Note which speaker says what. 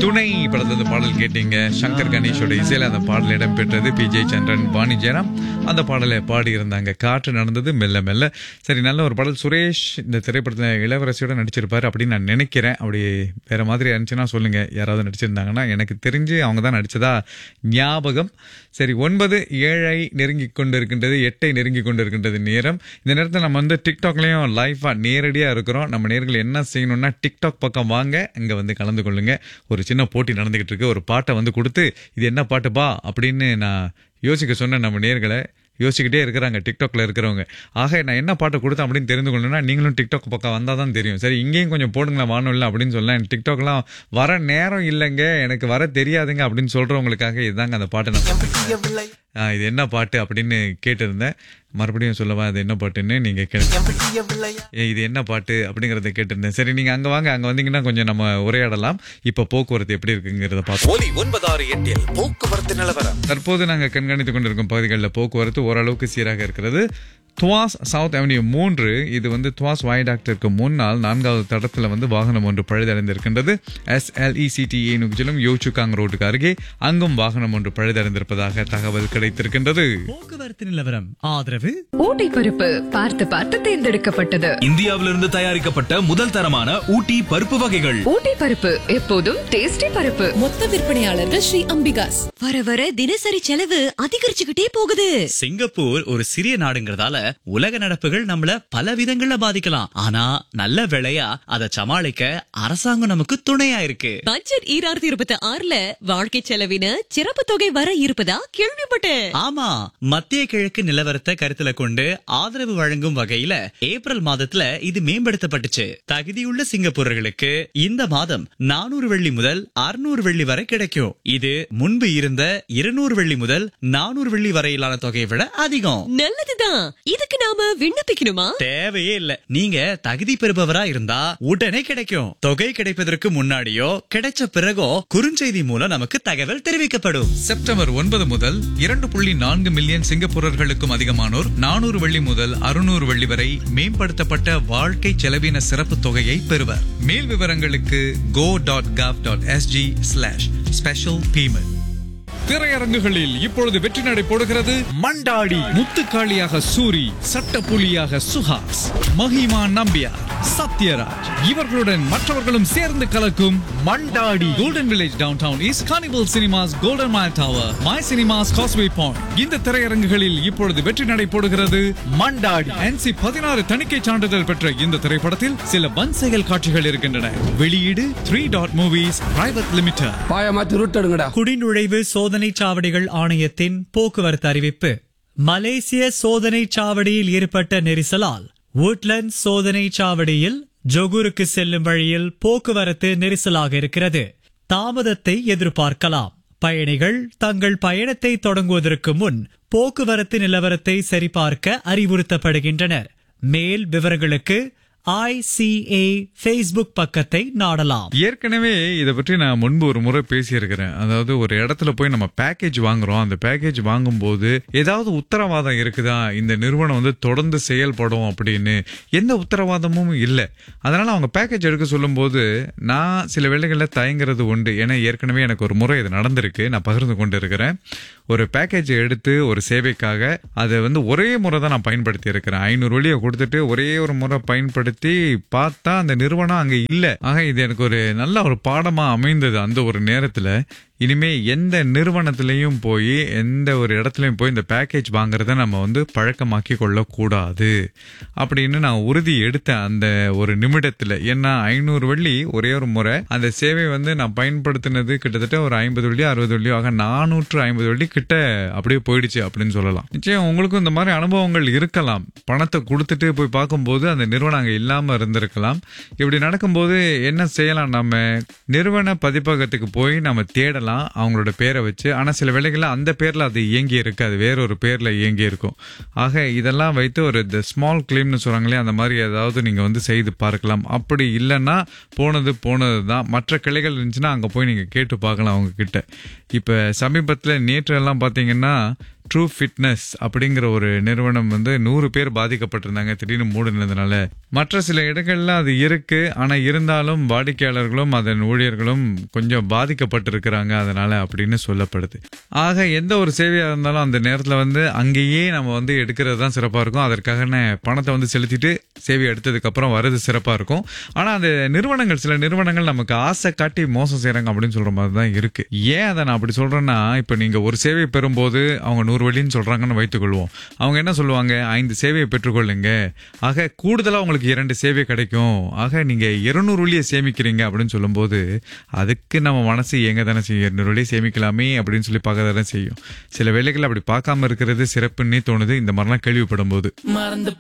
Speaker 1: துணை படத்துல இந்த பாடல் கேட்டீங்க சங்கர் கணேஷோட இசையில அந்த பாடல் இடம்பெற்றது பி ஜெய் சந்திரன் வாணி ஜெயராம் அந்த பாடலை பாடி இருந்தாங்க காற்று நடந்தது மெல்ல மெல்ல சரி நல்ல ஒரு பாடல் சுரேஷ் இந்த திரைப்படத்துல இளவரசியோட நடிச்சிருப்பாரு அப்படின்னு நான் நினைக்கிறேன் அப்படி வேற மாதிரி இருந்துச்சுன்னா சொல்லுங்க யாராவது நடிச்சிருந்தாங்கன்னா எனக்கு தெரிஞ்சு அவங்க தான் நடிச்சதா ஞாபகம் சரி ஒன்பது ஏழை நெருங்கி கொண்டு இருக்கின்றது எட்டை நெருங்கி கொண்டு இருக்கின்றது நேரம் இந்த நேரத்தில் நம்ம வந்து டிக்டாக்லயும் லைவா நேரடியா இருக்கிறோம் நம்ம நேர்கள் என்ன செய்யணும்னா டிக்டாக் பக்கம் வாங்க இங்க வந்து கலந்து கொள்ளுங்க ஒரு சின்ன போட்டி நடந்துகிட்டு இருக்கு ஒரு பாட்டை வந்து கொடுத்து இது என்ன பாட்டுப்பா அப்படின்னு நான் யோசிக்க சொன்னேன் நம்ம நேர்களை யோசிச்சுக்கிட்டே இருக்கிறாங்க டிக்டாக்ல இருக்கிறவங்க ஆக நான் என்ன பாட்டு கொடுத்தேன் அப்படின்னு தெரிந்து கொள்ளணும்னா நீங்களும் டிக்டாக் பக்கம் வந்தால் தான் தெரியும் சரி இங்கேயும் கொஞ்சம் போடுங்களேன் வானொலியில் அப்படின்னு சொல்லலாம் டிக்டாக்லாம் வர நேரம் இல்லைங்க எனக்கு வர தெரியாதுங்க அப்படின்னு சொல்றவங்களுக்காக இதுதாங்க அந்த பாட்டை நான் ஆ, இது என்ன பாட்டு அப்படின்னு கேட்டிருந்தேன் மறுபடியும் சொல்லவா அது என்ன பாட்டுன்னு நீங்க கேட்டு ஏ, இது என்ன பாட்டு அப்படிங்கறத கேட்டிருந்தேன் சரி நீங்க அங்க வாங்க அங்க வந்தீங்கன்னா கொஞ்சம் நம்ம உரையாடலாம் இப்ப போக்குவரத்து எப்படி இருக்குங்கிறத பார்த்தோம்
Speaker 2: ஒலி ஒன்பதாறு எட்டில் போக்குவரத்து நிலவரம்
Speaker 1: தற்போது நாங்கள் கண்காணித்துக் கொண்டிருக்கும் பகுதிகளில் போக்குவரத்து ஓரளவுக்கு சீராக இருக்கிறது துவாஸ் சவுத் அவென்யூ மூன்று இது வந்து துவாஸ் வாய்டாக்டருக்கு முன்னால் நான்காவது தடத்தில் வந்து வாகனம் ஒன்று பழுதடைந்திருக்கின்றது எஸ்எல்இசிடிஏ நுகிலும் யோச்சுகாங் ரோட்டுக்கு அருகே அங்கும் வாகனம் ஒன்று பழுதடைந்திருப்பதாக தகவல் கிடைத்திருக்கின்றது
Speaker 3: போக்குவரத்து நிலவரம் ஆதரவு
Speaker 4: ஊட்டி பருப்பு பார்த்து பார்த்து தேர்ந்தெடுக்கப்பட்டது
Speaker 5: இந்தியாவிலிருந்து தயாரிக்கப்பட்ட முதல் தரமான ஊட்டி பருப்பு வகைகள்
Speaker 4: ஊட்டி பருப்பு எப்போதும் டேஸ்டி பருப்பு
Speaker 6: மொத்த விற்பனையாளர்கள் ஸ்ரீ அம்பிகாஸ்
Speaker 7: வர வர தினசரி செலவு அதிகரிச்சுக்கிட்டே போகுது
Speaker 3: சிங்கப்பூர் ஒரு சிறிய நாடுங்கிறதால உலக நடப்புகள் நம்மள பல விதங்கள்ல பாதிக்கலாம் ஆனா நல்ல வேளையா அதை சமாளிக்க அரசாங்கம் நமக்கு துணையா இருக்கு
Speaker 7: பட்ஜெட் ஈராயிரத்தி இருபத்தி ஆறுல வாழ்க்கை செலவின சிறப்பு தொகை வர இருப்பதா கேள்விப்பட்டேன்
Speaker 3: ஆமா மத்திய கிழக்கு நிலவரத்தை கருத்துல கொண்டு ஆதரவு வழங்கும் வகையில ஏப்ரல் மாதத்துல இது மேம்படுத்தப்பட்டுச்சு தகுதியுள்ள சிங்கப்பூரர்களுக்கு இந்த மாதம் நானூறு வெள்ளி முதல் அறுநூறு வெள்ளி வரை கிடைக்கும் இது முன்பு இருந்த இருநூறு வெள்ளி முதல் நானூறு வெள்ளி வரையிலான தொகையை விட அதிகம்
Speaker 7: நல்லதுதான் இதுக்கு நாம விண்ணப்பிக்கணுமா
Speaker 3: தேவையே இல்ல நீங்க தகுதி பெறுபவரா இருந்தா உடனே கிடைக்கும் தொகை கிடைப்பதற்கு முன்னாடியோ கிடைச்ச பிறகோ குறுஞ்செய்தி மூலம் நமக்கு தகவல் தெரிவிக்கப்படும்
Speaker 1: செப்டம்பர் ஒன்பது முதல் இரண்டு புள்ளி நான்கு மில்லியன் சிங்கப்பூரர்களுக்கும் அதிகமானோர் நானூறு வெள்ளி முதல் அறுநூறு வெள்ளி வரை மேம்படுத்தப்பட்ட வாழ்க்கை செலவின சிறப்பு தொகையை பெறுவர் மேல் விவரங்களுக்கு go dot gov dot SG slash special payment திரையரங்குகளில் இப்பொழுது வெற்றி நடை போடுகிறது மண்டாடி முத்துக்காளியாக சூரி சட்டப்புலியாக சுஹாஸ் மஹிமா நம்பியார் சத்யராஜ் இவர்களுடன் மற்றவர்களும் சேர்ந்து கலக்கும் Mandaadi golden village downtown east carnival cinemas golden mile tower my cinemas causeway point இந்த திரையரங்குகளில் இப்பொழுது வெற்றி நடை போடுகிறது மண்டாடி என்சி பதினாறு தணிக்கை சான்றிதழ் பெற்ற இந்த திரைப்படத்தில் சில வன் செயல் காட்சிகள் இருக்கின்றன வெளியீடு three dot movies private limited
Speaker 8: பாய மாத்தி ரூட் எடுங்கடா
Speaker 3: குடிநுழைவு சோதனை சாவடிகள் ஆணையத்தின் போக்குவரத்து அறிவிப்பு மலேசிய சோதனை சாவடியில் ஏற்பட்ட நெரிசலால் woodland சோதனை சாவடியில் ஜொகூருக்கு செல்லும் வழியில் போக்குவரத்து நெரிசலாக இருக்கிறது தாமதத்தை எதிர்பார்க்கலாம் பயணிகள் தங்கள் பயணத்தை தொடங்குவதற்கு முன் போக்குவரத்து நிலவரத்தை சரிபார்க்க அறிவுறுத்தப்படுகின்றனர் மேல் விவரங்களுக்கு ஐசிஏ ஃபேஸ்புக் பக்கத்தை நாடலாம்
Speaker 1: ஏற்கனவே இதை பற்றி நான் முன்பு ஒரு முறை பேசியிருக்கிறேன் அதாவது ஒரு இடத்துல போய் நம்ம பேக்கேஜ் வாங்குறோம் அந்த பேக்கேஜ் வாங்கும்போது ஏதாவது உத்தரவாதம் இருக்குதா இந்த நிறுவனம் வந்து தொடர்ந்து செயல்படும் அப்படின்னு எந்த உத்தரவாதமும் இல்லை அதனால அவங்க பேக்கேஜ் எடுக்க சொல்லும்போது நான் சில வேளைகளில் தயங்குறது உண்டு ஏன்னா ஏற்கனவே எனக்கு ஒரு முறை இது நடந்திருக்கு நான் பகிர்ந்து கொண்டு இருக்கிறேன் ஒரு பேக்கேஜ் எடுத்து ஒரு சேவைக்காக அதை வந்து ஒரே முறை தான் நான் பயன்படுத்தி இருக்கிறேன் ஐநூறு வழியை கொடுத்துட்டு ஒரே ஒரு முறை பயன்படுத்தி பார்த்தா அந்த நிறுவனம் அங்க இல்ல ஆக இது எனக்கு ஒரு நல்ல ஒரு பாடமா அமைந்தது அந்த ஒரு நேரத்துல இனிமே எந்த நிறுவனத்திலையும் போய் எந்த ஒரு இடத்துலையும் போய் இந்த பேக்கேஜ் வாங்குறத நம்ம வந்து பழக்கமாக்கி கொள்ளக்கூடாது அப்படின்னு நான் உறுதி எடுத்தேன் அந்த ஒரு நிமிடத்துல ஏன்னா ஐநூறு வெள்ளி ஒரே ஒரு முறை அந்த சேவை வந்து நான் பயன்படுத்தினது கிட்டத்தட்ட ஒரு ஐம்பது வெள்ளி அறுபது வெள்ளி ஆக நானூற்று ஐம்பது வெள்ளி கிட்ட அப்படியே போயிடுச்சு அப்படின்னு சொல்லலாம் நிச்சயம் உங்களுக்கும் இந்த மாதிரி அனுபவங்கள் இருக்கலாம் பணத்தை கொடுத்துட்டு போய் பார்க்கும்போது அந்த நிறுவனம் அங்க இல்லாம இருந்திருக்கலாம் இப்படி நடக்கும்போது என்ன செய்யலாம் நம்ம நிறுவன பதிப்பகத்துக்கு போய் நம்ம தேடலாம் அவங்களோட பேரை வச்சு ஆனா சில வேளைகள்ல அந்த பேர்ல அது இயங்கி இருக்காது வேற ஒரு பேர்ல இயங்கி இருக்கும் ஆக இதெல்லாம் வைத்து ஒரு இந்த ஸ்மால் கிளைம்னு சொல்றாங்களே அந்த மாதிரி ஏதாவது நீங்க வந்து செய்து பார்க்கலாம் அப்படி இல்லைன்னா போனது போனது தான் மற்ற கிளைகள் இருந்துச்சுன்னா அங்க போய் நீங்க கேட்டு பார்க்கலாம் அவங்க கிட்ட இப்ப சமீபத்துல நேற்று எல்லாம் பாத்தீங்கன்னா ட்ரூ ஃபிட்னஸ் அப்படிங்கிற ஒரு நிறுவனம் வந்து நூறு பேர் பாதிக்கப்பட்டிருந்தாங்க திடீர்னு மூடினதுனால மற்ற சில இடங்கள்ல அது இருக்கு ஆனா இருந்தாலும் வாடிக்கையாளர்களும் அதன் ஊழியர்களும் கொஞ்சம் பாதிக்கப்பட்டிருக்கிறாங்க அதனால அப்படின்னு சொல்லப்படுது ஆக எந்த ஒரு சேவையா இருந்தாலும் அந்த நேரத்துல வந்து அங்கேயே நம்ம வந்து எடுக்கிறது தான் சிறப்பா இருக்கும் அதற்காக பணத்தை வந்து செலுத்திட்டு சேவை எடுத்ததுக்கு அப்புறம் வர்றது சிறப்பா இருக்கும் ஆனா அந்த நிறுவனங்கள் சில நிறுவனங்கள் நமக்கு ஆசை காட்டி மோசம் செய்றாங்க அப்படின்னு சொல்ற மாதிரி தான் இருக்கு ஏன் அதை நான் அப்படி சொல்றேன்னா இப்ப நீங்க ஒரு சேவை பெறும்போது அவங்க நூறு வழின்னு சொல்றாங்கன்னு வைத்துக்கொள்வோம் அவங்க என்ன சொல்லுவாங்க ஐந்து சேவையை பெற்றுக்கொள்ளுங்க ஆக கூடுதலா உங்களுக்கு இரண்டு சேவை கிடைக்கும் ஆக நீங்க இருநூறு வழியை சேமிக்கிறீங்க அப்படின்னு சொல்லும்போது அதுக்கு நம்ம மனசு எங்க தானே செய்யும் இருநூறு வழியை சேமிக்கலாமே அப்படின்னு சொல்லி பார்க்க தானே செய்யும் சில வேலைகள் அப்படி பார்க்காம இருக்கிறது சிறப்புன்னே தோணுது இந்த மாதிரிலாம் கேள்விப்படும் போது